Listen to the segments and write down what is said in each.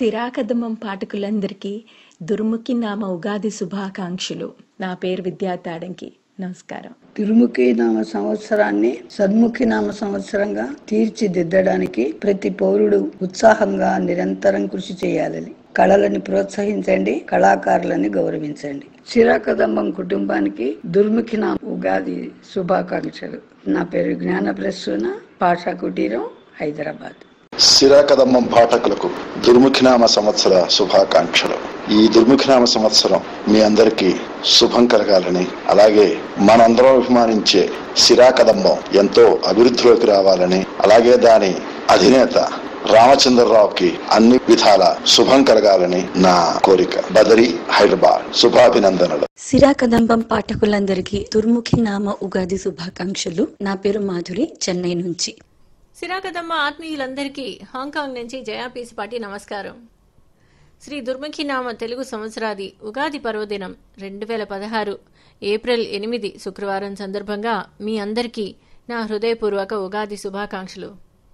సిరాకదమం పాఠకులందరికీ దుర్ముఖి నామ ఉగాది శుభాకాంక్షలు నా పేరు విద్యా తాడంకి నమస్కారం తిరుముఖి నామ సంవత్సరాన్ని సద్ముఖి నామ సంవత్సరంగా తీర్చిదిద్దడానికి ప్రతి పౌరుడు ఉత్సాహంగా నిరంతరం కృషి చేయాలని కళలని ప్రోత్సహించండి కళాకారులని గౌరవించండి చిరాకదంబం కుటుంబానికి దుర్ముఖి నామ ఉగాది శుభాకాంక్షలు నా పేరు జ్ఞాన ప్రసూన పాషా కుటీరం హైదరాబాద్ శిరాకదమ్మం పాఠకులకు దుర్ముఖినామ సంవత్సర శుభాకాంక్షలు ఈ దుర్ముఖినామ సంవత్సరం మీ అందరికీ శుభం కలగాలని అలాగే మనందరం అభిమానించే శిరాకదంబం ఎంతో అభివృద్ధిలోకి రావాలని అలాగే దాని అధినేత రామచంద్రరావుకి అన్ని విధాల శుభం కలగాలని నా కోరిక బదరి హైదరాబాద్ శుభాభినందనలు సిరాకదంబం పాఠకులందరికీ దుర్ముఖి నామ ఉగాది శుభాకాంక్షలు నా పేరు మాధురి చెన్నై నుంచి సిరాకదమ్మ ఆత్మీయులందరికీ హాంకాంగ్ నుంచి జయాపీసిపాటి నమస్కారం శ్రీ దుర్ముఖినామ తెలుగు సంవత్సరాది ఉగాది పర్వదినం రెండు వేల పదహారు ఏప్రిల్ ఎనిమిది శుక్రవారం సందర్భంగా మీ అందరికీ నా హృదయపూర్వక ఉగాది శుభాకాంక్షలు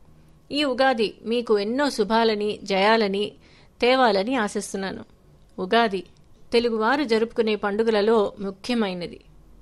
ఈ ఉగాది మీకు ఎన్నో శుభాలని జయాలని తేవాలని ఆశిస్తున్నాను ఉగాది తెలుగువారు జరుపుకునే పండుగలలో ముఖ్యమైనది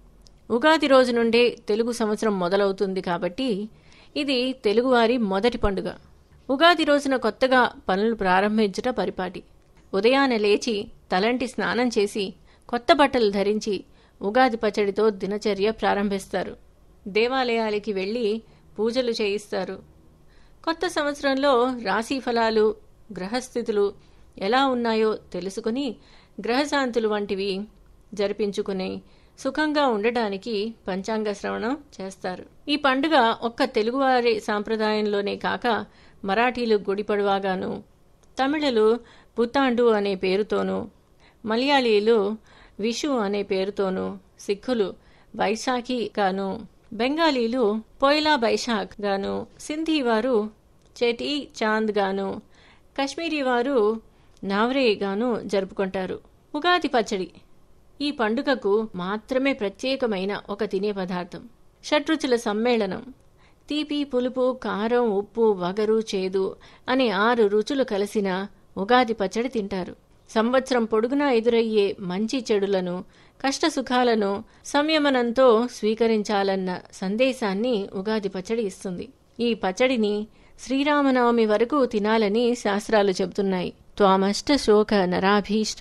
ఉగాది రోజు నుండే తెలుగు సంవత్సరం మొదలవుతుంది కాబట్టి ఇది తెలుగువారి మొదటి పండుగ ఉగాది రోజున కొత్తగా పనులు ప్రారంభించుట పరిపాటి ఉదయాన్నే లేచి తలంటి స్నానం చేసి కొత్త బట్టలు ధరించి ఉగాది పచ్చడితో దినచర్య ప్రారంభిస్తారు దేవాలయాలకి వెళ్ళి పూజలు చేయిస్తారు కొత్త సంవత్సరంలో రాశి ఫలాలు గ్రహస్థితులు ఎలా ఉన్నాయో తెలుసుకుని గ్రహశాంతులు వంటివి జరిపించుకుని సుఖంగా ఉండటానికి పంచాంగ శ్రవణం చేస్తారు ఈ పండుగ ఒక్క తెలుగువారి సాంప్రదాయంలోనే కాక మరాఠీలు గుడిపడవాగాను తమిళలు పుత్తాండు అనే పేరుతోనూ మలయాళీలు విషు అనే పేరుతోనూ సిక్కులు వైశాఖి గాను బెంగాలీలు పోయిలా బైశాఖ్ గాను సింధీ వారు చేటీ చాంద్ గాను కశ్మీరీ వారు నావరే గాను జరుపుకుంటారు ఉగాది పచ్చడి ఈ పండుగకు మాత్రమే ప్రత్యేకమైన ఒక తినే పదార్థం షడ్రుచుల సమ్మేళనం తీపి పులుపు కారం ఉప్పు వగరు చేదు అనే ఆరు రుచులు కలిసిన ఉగాది పచ్చడి తింటారు సంవత్సరం పొడుగునా ఎదురయ్యే మంచి చెడులను కష్టసుఖాలను సంయమనంతో స్వీకరించాలన్న సందేశాన్ని ఉగాది పచ్చడి ఇస్తుంది ఈ పచ్చడిని శ్రీరామనవమి వరకు తినాలని శాస్త్రాలు చెబుతున్నాయి త్వామష్ట శోక నరాభీష్ట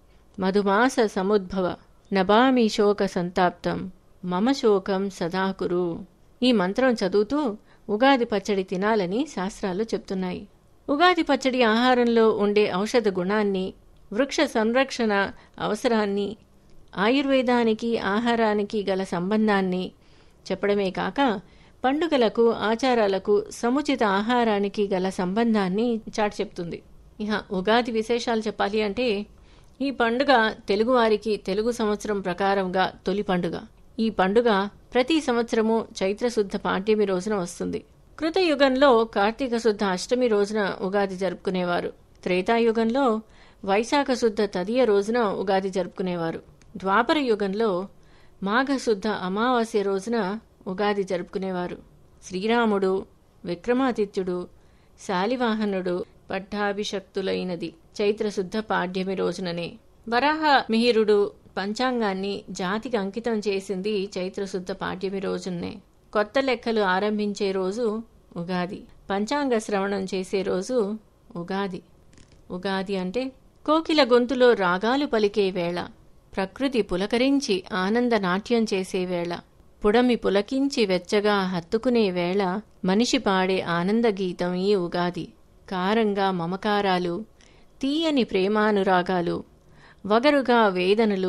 మధుమాస సముద్భవ నబామి శోక సంతాప్తం మమ శోకం సదాకురు ఈ మంత్రం చదువుతూ ఉగాది పచ్చడి తినాలని శాస్త్రాలు చెప్తున్నాయి ఉగాది పచ్చడి ఆహారంలో ఉండే ఔషధ గుణాన్ని వృక్ష సంరక్షణ అవసరాన్ని ఆయుర్వేదానికి ఆహారానికి గల సంబంధాన్ని చెప్పడమే కాక పండుగలకు ఆచారాలకు సముచిత ఆహారానికి గల సంబంధాన్ని చాటి చెప్తుంది ఇహ ఉగాది విశేషాలు చెప్పాలి అంటే ఈ పండుగ తెలుగువారికి తెలుగు సంవత్సరం ప్రకారంగా తొలి పండుగ ఈ పండుగ ప్రతి సంవత్సరము చైత్రశుద్ధ పాడ్యమి రోజున వస్తుంది కృతయుగంలో కార్తీక శుద్ధ అష్టమి రోజున ఉగాది జరుపుకునేవారు త్రేతాయుగంలో వైశాఖ శుద్ధ తదియ రోజున ఉగాది జరుపుకునేవారు ద్వాపర యుగంలో మాఘశుద్ధ అమావాస్య రోజున ఉగాది జరుపుకునేవారు శ్రీరాముడు విక్రమాదిత్యుడు శాలివాహనుడు పట్టాభిషక్తులైనది చైత్రశుద్ధ పాడ్యమి రోజుననే వరాహ మిహిరుడు పంచాంగాన్ని జాతికి అంకితం చేసింది చైత్రశుద్ధ పాడ్యమి రోజునే కొత్త లెక్కలు ఆరంభించే రోజు ఉగాది పంచాంగ శ్రవణం చేసే రోజు ఉగాది ఉగాది అంటే కోకిల గొంతులో రాగాలు పలికే వేళ ప్రకృతి పులకరించి ఆనంద నాట్యం చేసే వేళ పుడమి పులకించి వెచ్చగా హత్తుకునే వేళ మనిషి పాడే ఆనంద గీతం ఈ ఉగాది కారంగా మమకారాలు తీయని ప్రేమానురాగాలు వగరుగా వేదనలు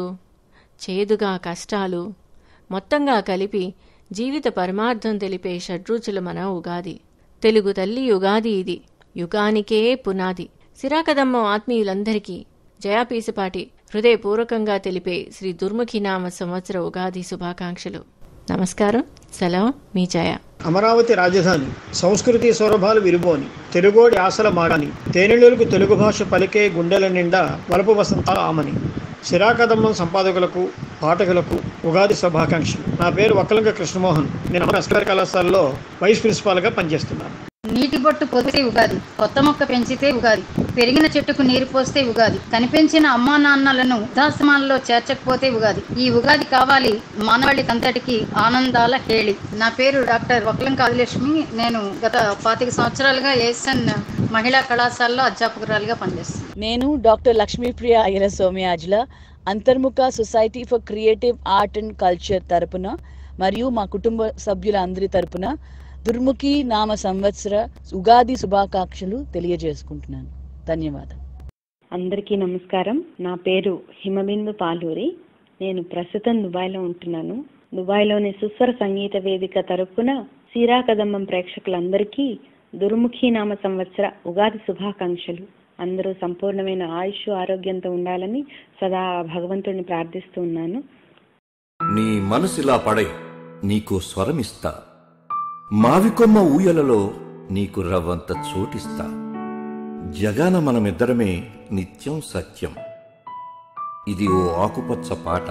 చేదుగా కష్టాలు మొత్తంగా కలిపి జీవిత పరమార్థం తెలిపే షడ్రుచుల మన ఉగాది తెలుగు తల్లి ఉగాది ఇది యుగానికే పునాది సిరాకదమ్మ ఆత్మీయులందరికీ జయాపీసపాటి హృదయపూర్వకంగా తెలిపే శ్రీ దుర్ముఖినామ సంవత్సర ఉగాది శుభాకాంక్షలు నమస్కారం సెలవు మీ జయ అమరావతి రాజధాని సంస్కృతి సౌరభాలు విరుబోని తెలుగోడి ఆశల మాడని తేనెలూరుకు తెలుగు భాష పలికే గుండెల నిండా వలపు వసంతాల ఆమని శిరాకదమ్మం సంపాదకులకు పాఠకులకు ఉగాది శుభాకాంక్షలు నా పేరు వక్కలంక కృష్ణమోహన్ నేను అమర ఎస్కర్ కళాశాలలో వైస్ ప్రిన్సిపాల్గా పనిచేస్తున్నాను నీటి బొట్టు పొదితే ఉగాది కొత్త మొక్క పెంచితే ఉగాది పెరిగిన చెట్టుకు నీరు పోస్తే ఉగాది కనిపించిన అమ్మా నాన్నలను వృద్ధాశ్రమాల్లో చేర్చకపోతే ఉగాది ఈ ఉగాది కావాలి మానవాళికి అంతటికి ఆనందాల హేళి నా పేరు డాక్టర్ వక్లం కాదిలక్ష్మి నేను గత పాతిక సంవత్సరాలుగా ఏఎస్ఎన్ మహిళా కళాశాలలో అధ్యాపకురాలుగా పనిచేస్తాను నేను doctor Lakshmipriya Ayyala Somayajula Antarmukha society for creative art and culture తరపున మరియు మా కుటుంబ సభ్యుల అందరి తరపున దుర్ముఖి నామ సంవత్సర ఉగాది శుభాకాంక్షలు తెలియజేసుకుంటున్నాను ధన్యవాదాలు అందరికీ నమస్కారం నా పేరు హిమబిందు పాలూరి నేను ప్రస్తుతం దుబాయ్లో ఉంటున్నాను దుబాయ్లోని సుస్వర సంగీత వేదిక తరపున సీరా కదంబం ప్రేక్షకులందరికీ దుర్ముఖి నామ సంవత్సర ఉగాది శుభాకాంక్షలు అందరూ సంపూర్ణమైన ఆయుష్ ఆరోగ్యంతో ఉండాలని సదా భగవంతుడిని ప్రార్థిస్తూ ఉన్నాను నీ మనసిలా పడై నీకు స్వరమిస్తా మావికొమ్మ ఊయలలో నీకు రవ్వంత చోటిస్తా జగాన మనమిద్దరమే నిత్యం సత్యం ఇది ఓ ఆకుపచ్చ పాట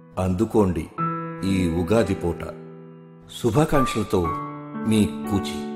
అందుకోండి ఈ ఉగాది పూట శుభాకాంక్షలతో మీ కూచి